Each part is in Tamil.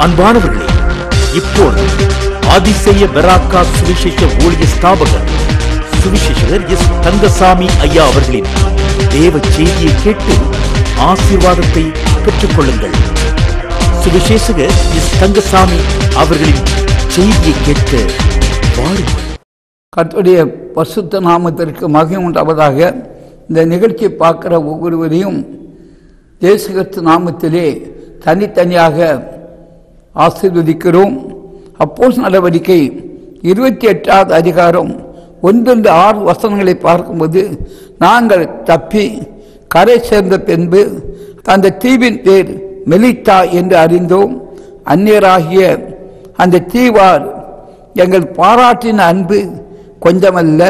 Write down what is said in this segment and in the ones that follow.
அன்பானவர்களே இப்போது அதிசய பெராக்கா சுவிசேஷ ஊழிய ஸ்தாபகர் சுவிசேஷகர் எஸ் தங்கசாமி ஐயா அவர்களின் தேவ செய்தியை கேட்டு ஆசீர்வாதத்தை பெற்றுக் கொள்ளுங்கள் சுவிசேஷகர் எஸ் தங்கசாமி அவர்களின் செய்தியை கேட்க வாருங்கள் கர்த்தருடைய பசுத்த நாமத்திற்கு மகிமை உண்டாவதாக இந்த நிகழ்ச்சியை பார்க்குற ஒவ்வொருவரையும் தேசகத்து நாமத்திலே தனித்தனியாக ஆசீர்வதிக்கிறோம் அப்போஸ் நடவடிக்கை இருபத்தி எட்டாவது அதிகாரம் ஒன்றொன்று ஆறு வசனங்களை பார்க்கும்போது நாங்கள் தப்பி கரை சேர்ந்த பின்பு அந்த தீவின் பேர் மெலித்தா என்று அறிந்தோம் அந்நியராகிய அந்த தீவார் எங்கள் பாராட்டின அன்பு கொஞ்சமல்ல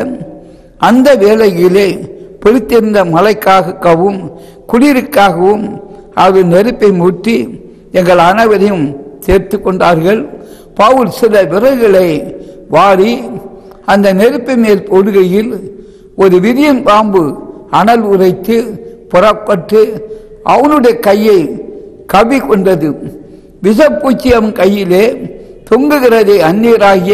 அந்த வேளையிலே பிடித்திருந்த மழைக்காகவும் குளிருக்காகவும் அவர் நெருப்பை மூட்டி எங்கள் அனைவரையும் சேர்த்து கொண்டார்கள் பவுல் சில விறகுகளை வாரி அந்த நெருப்பு மேல் போடுகையில் ஒரு விரியன் பாம்பு அனல் உரைத்து புறப்பட்டு அவனுடைய கையை கவி கொண்டது விஷப்பூச்சி அவன் கையிலே தொங்குகிறதை அந்நீராகிய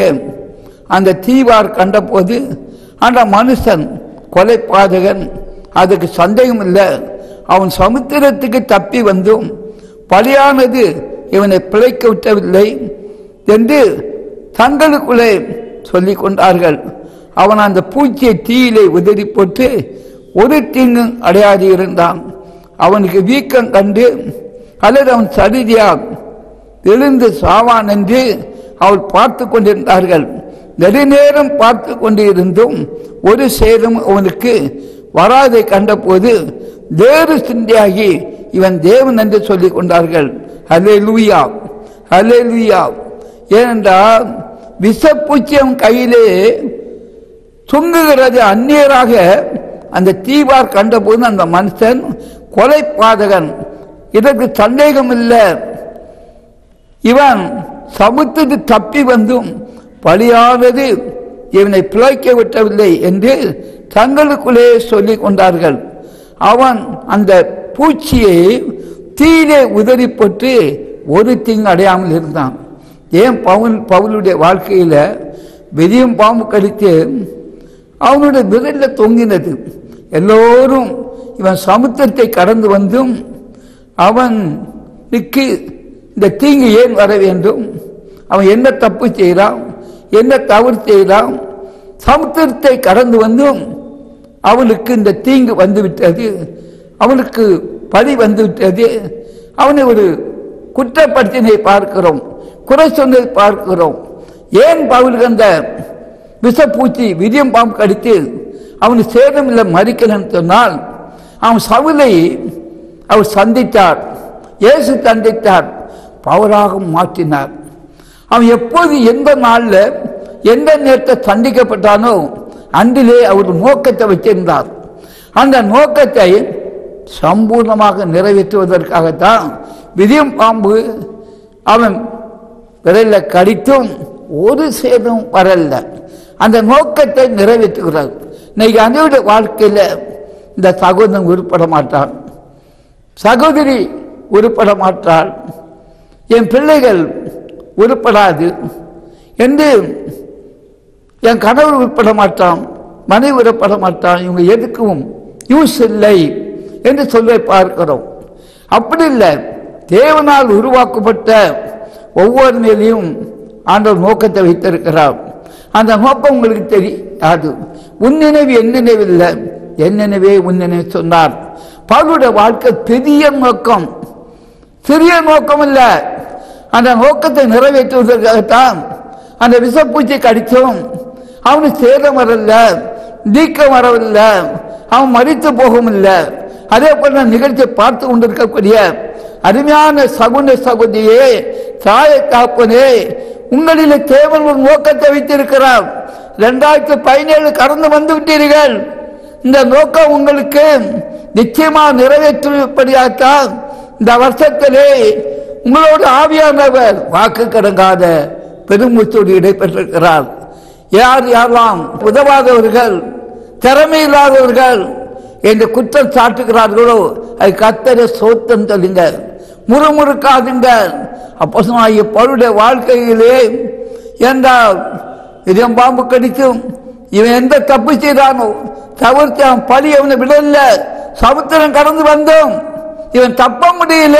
அந்த தீவார் கண்டபோது அந்த மனுஷன் கொலைப்பாதகன் அதுக்கு சந்தேகம் இல்லை அவன் சமுத்திரத்துக்கு தப்பி வந்தும் பலியானது இவனை பிழைக்க விட்டவில்லை என்று தங்களுக்குள்ளே சொல்லிக் கொண்டார்கள் அவன் அந்த பூச்சியை தீயிலே உதறி போட்டு ஒரு தீங்கும் அடையாது இருந்தான் அவனுக்கு வீக்கம் கண்டு அல்லது அவன் சரிதியாக எழுந்து சாவான் என்று அவள் பார்த்து கொண்டிருந்தார்கள் நெடுநேரம் பார்த்து கொண்டிருந்தும் ஒரு சேதம் அவனுக்கு வராதை கண்டபோது வேறு சிந்தியாகி இவன் தேவன் என்று சொல்லிக் கொண்டார்கள் ஹலே லூயா ஹலே லூயா ஏனென்றால் விஷப்பூச்சி அவன் கையிலே தொங்குகிறது அந்நியராக அந்த தீவார் கண்டபோது அந்த மனுஷன் கொலை பாதகன் இதற்கு சந்தேகம் இல்லை இவன் சமுத்திரத்து தப்பி வந்தும் பலியானது இவனை பிழைக்க விட்டவில்லை என்று தங்களுக்குள்ளே சொல்லிக் கொண்டார்கள் அவன் அந்த பூச்சியை தீயிலே உதறி போட்டு ஒரு தீங்கு அடையாமல் இருந்தான் ஏன் பவுல் பவுலுடைய வாழ்க்கையில் விதியும் பாம்பு கடித்து அவனுடைய விரலில் தொங்கினது எல்லோரும் இவன் சமுத்திரத்தை கடந்து வந்தும் அவனுக்கு இந்த தீங்கு ஏன் வர வேண்டும் அவன் என்ன தப்பு செய்கிறான் என்ன தவறு செய்கிறான் சமுத்திரத்தை கடந்து வந்தும் அவனுக்கு இந்த தீங்கு வந்துவிட்டது அவனுக்கு பழி வந்துவிட்டது அவனை ஒரு குற்றப்படுத்தினை பார்க்கிறோம் குறை சொன்னதை பார்க்கிறோம் ஏன் பவுலுக்கு அந்த விஷப்பூச்சி விரியம் பாம்பு கடித்து அவனுக்கு சேதம் இல்லை மறிக்கலன்னு சொன்னால் அவன் சவுலை அவர் சந்தித்தார் இயேசு சந்தித்தார் பவராக மாற்றினார் அவன் எப்போது எந்த நாளில் எந்த நேரத்தை சந்திக்கப்பட்டானோ அன்றிலே அவர் நோக்கத்தை வச்சிருந்தார் அந்த நோக்கத்தை சம்பூர்ணமாக நிறைவேற்றுவதற்காகத்தான் விதியம் பாம்பு அவன் விரலில் கடித்தும் ஒரு சேதம் வரல அந்த நோக்கத்தை நிறைவேற்றுகிறார் இன்னைக்கு அனைவருடைய வாழ்க்கையில் இந்த சகோதரன் உருப்பட மாட்டான் சகோதரி உருப்பட மாட்டாள் என் பிள்ளைகள் உருப்படாது என்று என் கணவர் உட்பட மாட்டான் மனைவி உட்பட மாட்டான் இவங்க எதுக்கும் யூஸ் இல்லை என்று சொல்லி பார்க்கிறோம் அப்படி இல்லை தேவனால் உருவாக்கப்பட்ட ஒவ்வொரு நிலையும் ஆண்டவர் நோக்கத்தை வைத்திருக்கிறார் அந்த நோக்கம் உங்களுக்கு தெரியாது உன் நினைவு என் நினைவில்லை என் நினைவே உன் நினைவு சொன்னார் பவுலுடைய வாழ்க்கை பெரிய நோக்கம் சிறிய நோக்கம் இல்லை அந்த நோக்கத்தை நிறைவேற்றுவதற்காகத்தான் அந்த விஷப்பூச்சி கடித்தும் அவனுக்கு சேதம் வரல நீக்கம் வரவில்லை அவன் மறித்து போகவும் இல்லை அதே போல நிகழ்ச்சியை பார்த்து கொண்டிருக்கக்கூடிய அருமையான சகுன சகுதியே தாய காப்பனே உங்களிலே தேவன் ஒரு நோக்கத்தை வைத்திருக்கிறார் ரெண்டாயிரத்தி பதினேழு கடந்து வந்து விட்டீர்கள் இந்த நோக்கம் உங்களுக்கு நிச்சயமாக நிறைவேற்றும்படியாகத்தான் இந்த வருஷத்திலே உங்களோட ஆவியானவர் வாக்கு கடங்காத பெருமூச்சோடு இடைபெற்றிருக்கிறார் யார் யாரெல்லாம் உதவாதவர்கள் திறமை இல்லாதவர்கள் என்று குற்றம் சாட்டுகிறார்களோ அது கத்தரை சோத்தம் சொல்லுங்க முறுமுறுக்காதுங்க அப்போ பருடைய வாழ்க்கையிலே என்றால் இதயம் பாம்பு கடிக்கும் இவன் எந்த தப்பு செய்தானோ தவிர்த்து அவன் பழி அவனை விடல சமுத்திரம் கடந்து வந்தோம் இவன் தப்ப முடியல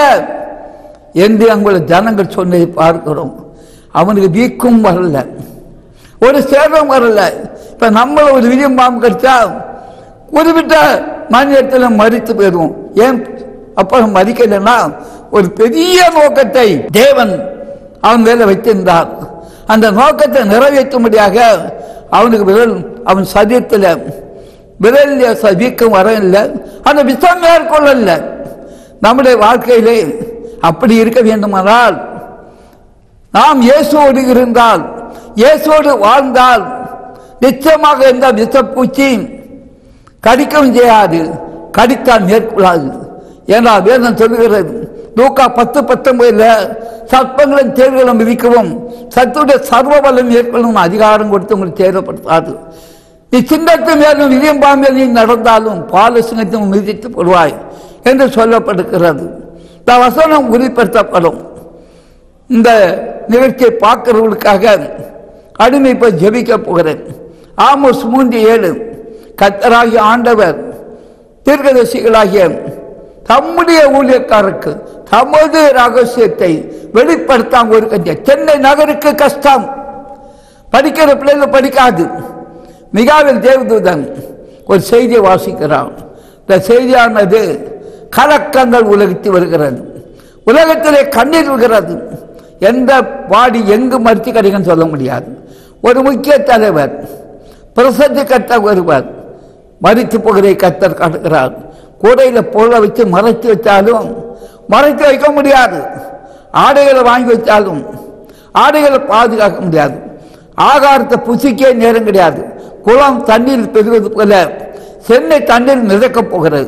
என்று அங்குள்ள ஜனங்கள் சொன்னதை பார்க்கிறோம் அவனுக்கு வீக்கும் வரல ஒரு சேதம் வரல இப்ப நம்மள ஒரு விஜயம் பாம்பு கடிச்சா குறிப்பிட்ட மாநிலத்தில் மறித்து போயிடுவோம் ஏன் அப்ப மறிக்கலைன்னா ஒரு பெரிய நோக்கத்தை தேவன் அவன் மேல வைத்திருந்தார் அந்த நோக்கத்தை நிறைவேற்றும்படியாக அவனுக்கு விரல் அவன் சரீரத்தில் விரல் வீக்கம் வரவில்லை அந்த விஷம் மேற்கொள்ளல நம்முடைய வாழ்க்கையிலே அப்படி இருக்க வேண்டுமானால் நாம் இயேசுவோடு இருந்தால் இயேசுவோடு வாழ்ந்தால் நிச்சயமாக எந்த விஷப்பூச்சி கடிக்கவும் செய்யாது கடித்தால் மேற்கொள்ளாது ஏன்னா வேதம் சொல்லுகிறது லூக்கா பத்து பத்தொன்பதுல சர்ப்பங்களும் தேர்வுகளும் விதிக்கவும் சத்துடைய சர்வ பலம் மேற்கொள்ளும் அதிகாரம் கொடுத்து உங்களுக்கு தேவைப்படுத்தாது நீ சின்னத்து மேலும் விதியம்பாமே நீ நடந்தாலும் பால சிங்கத்தையும் மிதித்து போடுவாய் என்று சொல்லப்படுகிறது இந்த வசனம் உறுதிப்படுத்தப்படும் இந்த நிகழ்ச்சியை பார்க்கிறவர்களுக்காக அடிமை இப்போ ஜெபிக்க போகிறேன் ஆமோஸ் மூன்று ஏழு கத்தராகிய ஆண்டவர் தீர்க்கதரிசிகளாகிய தம்முடைய ஊழியக்காரருக்கு தமது ரகசியத்தை வெளிப்படுத்தாம ஒரு கஞ்ச சென்னை நகருக்கு கஷ்டம் படிக்கிற பிள்ளைகள் படிக்காது மிகாவில் தேவதூதன் ஒரு செய்தியை வாசிக்கிறான் இந்த செய்தியானது கலக்கங்கள் உலகத்தில் வருகிறது உலகத்திலே கண்ணீர் வருகிறது எந்த பாடி எங்கு மறுத்து கிடைக்குன்னு சொல்ல முடியாது ஒரு முக்கிய தலைவர் பிரசத்தி கட்ட ஒருவர் மறித்து போகிறதை கத்தர் காட்டுகிறார் கூடையில் பொருளை வச்சு மறைத்து வச்சாலும் மறைத்து வைக்க முடியாது ஆடைகளை வாங்கி வச்சாலும் ஆடைகளை பாதுகாக்க முடியாது ஆகாரத்தை புசிக்கே நேரம் கிடையாது குளம் தண்ணீர் பெறுவது போல சென்னை தண்ணீர் மிதக்கப் போகிறது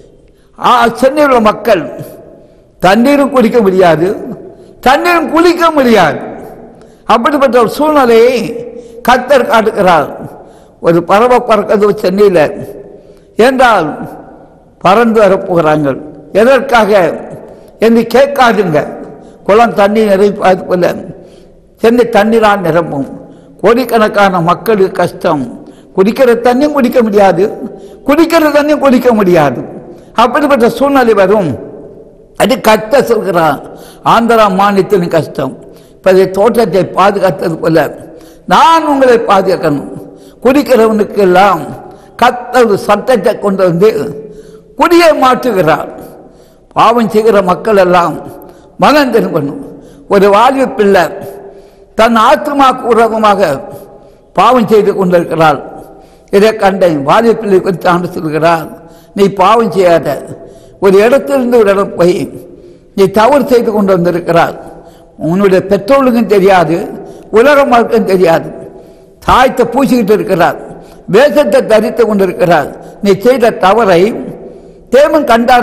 ஆ, சென்னையில் உள்ள மக்கள் தண்ணீரும் குடிக்க முடியாது தண்ணீரும் குளிக்க முடியாது அப்படிப்பட்ட ஒரு சூழ்நிலையை கத்தர் காட்டுகிறார் ஒரு பறவை பறக்கிறது சென்னையில் என்றால் பறந்து வரப்போகிறாங்க எதற்காக என்று கேட்காதுங்க குளம் தண்ணி நிறைப்பது போல சென்னை தண்ணீரால் நிரம்பும் கோடிக்கணக்கான மக்களுக்கு கஷ்டம் குடிக்கிற தண்ணியும் குடிக்க முடியாது குடிக்கிற தண்ணியும் குடிக்க முடியாது அப்படிப்பட்ட சூழ்நிலை வரும் அது கத்த சொல்கிறான் ஆந்திரா மாநிலத்தின் கஷ்டம் இப்போ தோட்டத்தை பாதுகாத்தது போல நான் உங்களை பாதுகாக்கணும் குடிக்கிறவனுக்கெல்லாம் கத்த ஒரு சட்டத்தை கொண்டு வந்து குடியை மாற்றுகிறார் பாவம் செய்கிற மக்கள் எல்லாம் மனம் திரும்பணும் ஒரு வாலிப பிள்ளை தன் ஆத்மாக்கு உரகமாக பாவம் செய்து கொண்டிருக்கிறாள் இதை கண்டேன் வாலிப பிள்ளை குறித்து ஆண்டு சொல்கிறார் நீ பாவம் செய்யாத ஒரு இடத்திலிருந்து ஒரு இடம் போய் நீ தவறு செய்து கொண்டு வந்திருக்கிறார் உன்னுடைய பெற்றோர்களுக்கும் தெரியாது உலக மக்களுக்கும் தெரியாது தாயத்தை பூசிக்கிட்டு இருக்கிறார் வேஷத்தை தரித்து கொண்டிருக்கிறார் நீ செய்த தவறை தேவன் கண்டார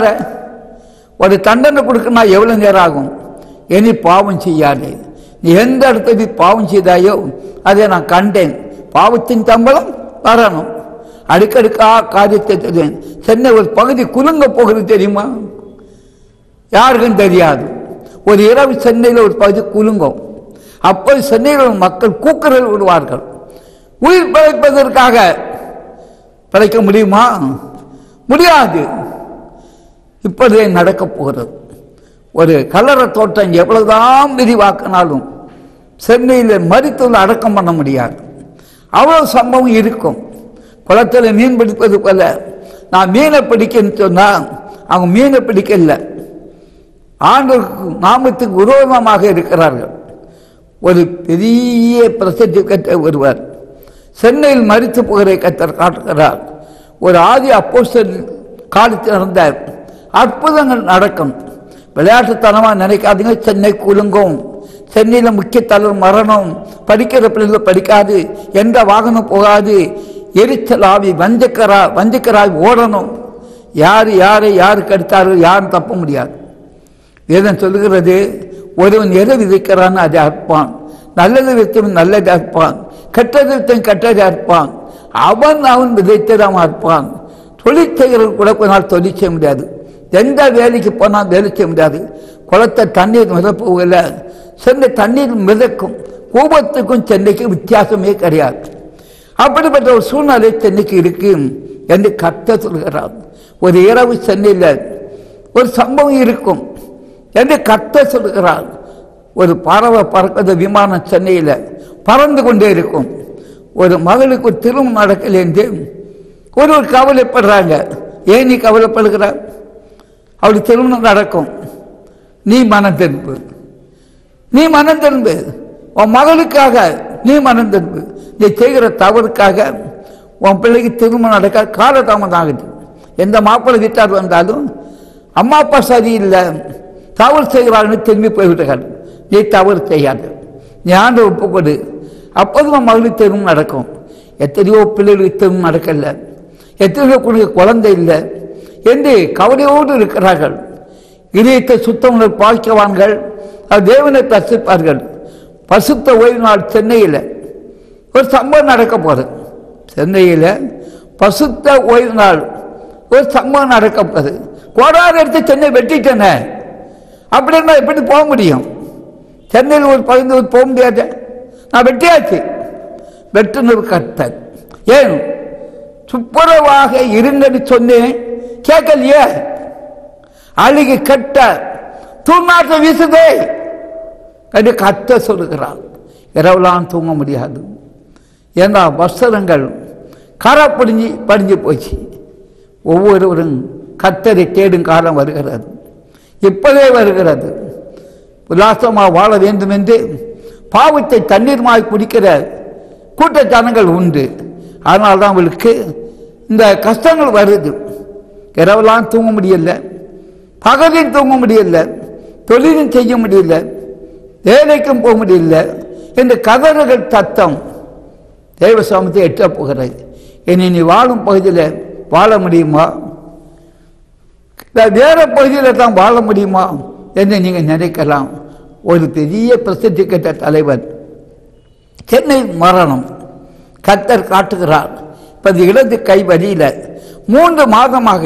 ஒரு தண்டனை கொடுக்கணும்னா எவ்வளவு நேரம் ஆகும் இனி பாவம் செய்யாதே நீ எந்த இடத்துல நீ பாவம் செய்தாயோ அதை நான் கண்டேன் பாவத்தின் தம்பளம் வரணும் அடுக்கடுக்கா காரியத்தை தெரியும் சென்னை ஒரு பகுதி குலுங்க போகிறது தெரியுமா யாருக்கும் தெரியாது ஒரு இரவு சென்னையில் ஒரு பகுதி குலுங்கும் அப்போ சென்னையில் உள்ள மக்கள் கூக்குரல் விடுவார்கள் உயிர் பிழைப்பதற்காக பிழைக்க முடியுமா முடியாது இப்படியே நடக்கப் போகிறது ஒரு கல்லறை தோட்டம் எவ்வளவுதான் விரிவாக்கினாலும் சென்னையில் மருத்துவ அடக்கம் பண்ண முடியாது அவ்வளவு சம்பவம் இருக்கும் குளத்தில் மீன் பிடிப்பது போல நான் மீனை பிடிக்கன்னு சொன்னால் அவங்க மீனை பிடிக்கல ஆண்டுக்கு நாமத்துக்கு விரோதமாக இருக்கிறார்கள் ஒரு பெரிய பிரசித்தி கட்ட ஒருவர் சென்னையில் மறித்து போகிற கத்தர் காட்டுகிறார் ஒரு ஆதி அப்போஸ்தல் காலத்தில் நடந்த அற்புதங்கள் நடக்கும் விளையாட்டுத்தனமாக நினைக்காதீங்க சென்னை குலுங்கும் சென்னையில் முக்கிய தலைவர் மரணம் படிக்கிற பிள்ளைகள் படிக்காது எந்த வாகனம் போகாது எரிச்சல் ஆவி வஞ்சக்கரா வஞ்சக்கராய் ஓடணும் யார் யாரை யாருக்கு அடித்தார்கள் யாரும் தப்ப முடியாது வேதம் சொல்லுகிறது ஒருவன் எதை விதைக்கிறான்னு அதை அறுப்பான் நல்லது வித்தவன் நல்லதை அறுப்பான் கெட்டது வித்தவன் கெட்டதை அறுப்பான் அவன் அவன் விதைத்ததை அவன் அறுப்பான் தொழில் செய்கிறவர்கள் கூட கொஞ்ச நாள் தொழில் செய்ய முடியாது எந்த வேலைக்கு போனால் வேலை செய்ய முடியாது குளத்தை தண்ணீர் மிதப்புகல சென்னை தண்ணீர் மிதக்கும் கோபத்துக்கும் சென்னைக்கும் வித்தியாசமே கிடையாது அப்படிப்பட்ட ஒரு சூழ்நிலை சென்னைக்கு இருக்கு என்று கத்த சொல்கிறார் ஒரு இரவு சென்னையில் ஒரு சம்பவம் இருக்கும் என்று கத்த சொல்கிறார் ஒரு பறவை பறக்கிற விமானம் சென்னையில் பறந்து கொண்டே இருக்கும் ஒரு மகளுக்கு ஒரு திருமணம் நடக்கல என்று ஒருவர் கவலைப்படுறாங்க ஏன் நீ கவலைப்படுகிறார் அவளுக்கு திருமணம் நடக்கும் நீ மனம் திரும்பு நீ மனம் திரும்பு உன் மகளுக்காக நீ மனம் திரும்பு நீ செய்கிற தவறுக்காக உன் பிள்ளைக்கு திருமணம் நடக்க காலதாமதம் ஆகுது எந்த மாப்பிள்ளை வீட்டார் வந்தாலும் அம்மா அப்பா சரியில்லை தவறு செய்கிறான்னு திரும்பி போய்விட்டார்கள் நீ தவறு செய்யாது நீ ஆண்டு ஒப்புக்கொடு அப்போதும் உன் மகளுக்கு திருமணம் நடக்கும் எத்தனையோ பிள்ளைகளுக்கு திருமணம் நடக்கல எத்தனையோ குழந்தை குழந்தை இல்லை என்று கவலையோடு இருக்கிறார்கள் இதயத்தை சுத்தமுள்ள பாய்க்கவான்கள் அது தேவனை தரிசிப்பார்கள் பசுத்த ஓய்வு நாள் சென்னையில் ஒரு சம்பவம் நடக்க போகுது சென்னையில் பசுத்த ஓய்வு நாள் ஒரு சம்பவம் நடக்க போகுது கோடாறு எடுத்து சென்னை வெட்டிட்டேனே அப்படின்னா எப்படி போக முடியும் சென்னையில் ஒரு பதினஞ்சு போக முடியாது நான் வெட்டியாச்சு வெட்டுனது கர்த்தர் ஏன் துப்புரவாக இருங்கன்னு சொன்னேன் கேட்கலையே அழுகி கட்ட தூங்காற்ற வீசுதே என்று கத்த சொல்லுகிறார் இரவுலாம் தூங்க முடியாது ஏன்னா வஸ்திரங்கள் கரை படிஞ்சு படிஞ்சு போச்சு ஒவ்வொருவரும் கத்தரை தேடும் காலம் வருகிறது இப்போதே வருகிறது உல்லாசமாக வாழ வேண்டும் என்று பாவத்தை தண்ணீர்மாய் குடிக்கிற கூட்ட ஜனங்கள் உண்டு அதனால தான் அவங்களுக்கு இந்த கஷ்டங்கள் வருது இரவெல்லாம் தூங்க முடியல பகலையும் தூங்க முடியல தொழிலும் செய்ய முடியல வேலைக்கும் போக முடியல இந்த கதறுகள் தத்தம் தெய்வ சாமத்தை எட்ட போகிறது இனி நீ வாழும் பகுதியில் வாழ முடியுமா இல்லை வேற பகுதியில் தான் வாழ முடியுமா என்று நீங்கள் நினைக்கலாம் ஒரு பெரிய பிரசித்தி கெட்ட தலைவர் சென்னை மரணம் கத்தர் காட்டுகிறார் இப்போ இந்த இடது கை வழியில் மூன்று மாதமாக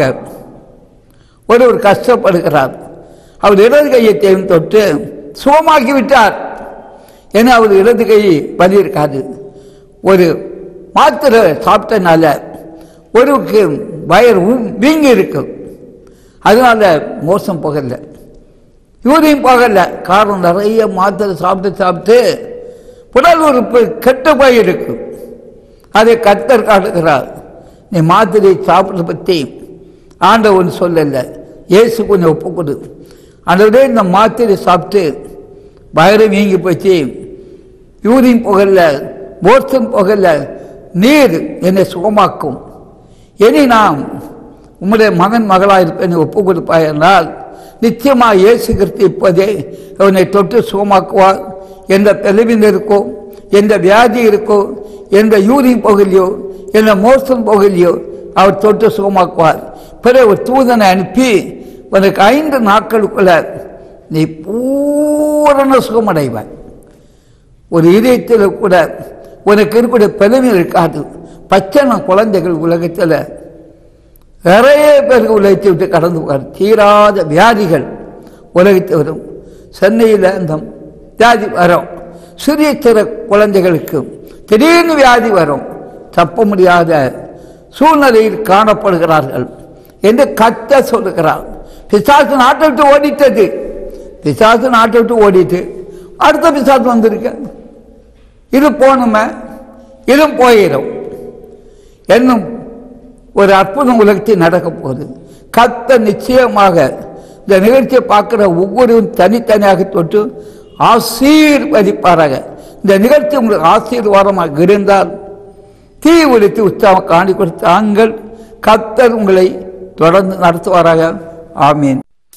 ஒருவர் கஷ்டப்படுகிறார் அவர் இடது கையை தேர்ந்து தொட்டு சுகமாக்கி விட்டார் ஏன்னா அவர் இடது கை வலி இருக்காது ஒரு மாத்திரை சாப்பிட்டனால ஒருவருக்கு வயர் உ- வீங்கி இருக்கும் அதனால மோசம் போகல யூரியம் போகல காரணம் நிறைய மாத்திரை சாப்பிட்டு சாப்பிட்டு உடல் உறுப்பு கெட்டு போய் இருக்கு அதை கத்தர் காட்டுகிறார் நீ மாத்திரை சாப்பிட்றத பற்றி ஆண்டவன் சொல்லல இயேசு கொஞ்சம் ஒப்பு கொடு ஆண்டவரே இந்த மாத்திரை சாப்பிட்டு வயிறு வீங்கி போச்சு யூரின் போகல மோசம் போகல நீர் என்னை சுகமாக்கும் இனி நாம் உம்முடைய மகன் மகளாக இருப்பேன் ஒப்பு கொடுப்பாய் என்றால் நிச்சயமாக இயேசு கிறிஸ்து இப்போதே அவனை தொட்டு சுகமாக்குவார் எந்த பிளவின் இருக்கோ எந்த வியாதி இருக்கோ எந்த யூரின் போகலையோ எந்த மோசம் போகலையோ அவர் தொட்டு சுகமாக்குவார் பிறகு ஒரு தூதனை அனுப்பி உனக்கு ஐந்து நாட்களுக்குள்ள நீ பூரண சுகமடைவாய் ஒரு இதயத்தில் கூட உனக்கு இருக்கக்கூடிய பெருமை இருக்காது பச்சனை குழந்தைகள் உலகத்தில் நிறைய பேருக்கு உலகத்தை விட்டு கடந்து போகாது தீராத வியாதிகள் உலகத்தில் வரும் சென்னையில் அந்த வியாதி வரும் சிறிய சிறு குழந்தைகளுக்கு திடீர்னு வியாதி வரும் தப்ப முடியாத சூழ்நிலையில் காணப்படுகிறார்கள் என்று கத்த சொல்லுகிறார் பிசாசு நாட்டை விட்டு ஓடிட்டது பிசாசு நாட்டை விட்டு ஓடிட்டு அடுத்த பிசாசு வந்திருக்கு இது போகணுமே இதுவும் போயிடும் என்னும் ஒரு அற்புதம் உலகத்தில் நடக்க போகுது கத்த நிச்சயமாக இந்த நிகழ்ச்சியை பார்க்குற ஒவ்வொருவரும் தனித்தனியாக தொட்டு ஆசீர்வதிப்பாராக இந்த நிகழ்ச்சி உங்களுக்கு ஆசீர்வாதமாக இருந்தால் தீ ஒழித்து உற்சாகம் காணி கொடுத்த ஆண்கள் கத்தர் உங்களை தொடர்ந்து நடத்துவாராக ஆமீன்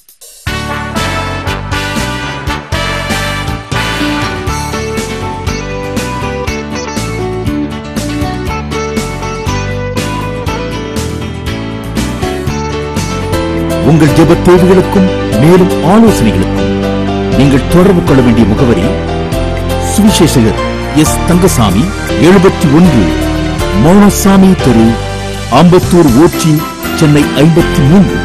உங்கள் ஜெப தேவைகளுக்கும் மேலும் ஆலோசனைகளுக்கும் நீங்கள் தொடர்பு கொள்ள வேண்டிய முகவரி சுவிசேஷகர் எஸ் தங்கசாமி எழுபத்தி ஒன்று மௌனசாமி தெரு ஆம்பத்தூர் ஊர்ச்சி சென்னை ஐம்பத்தி மூன்று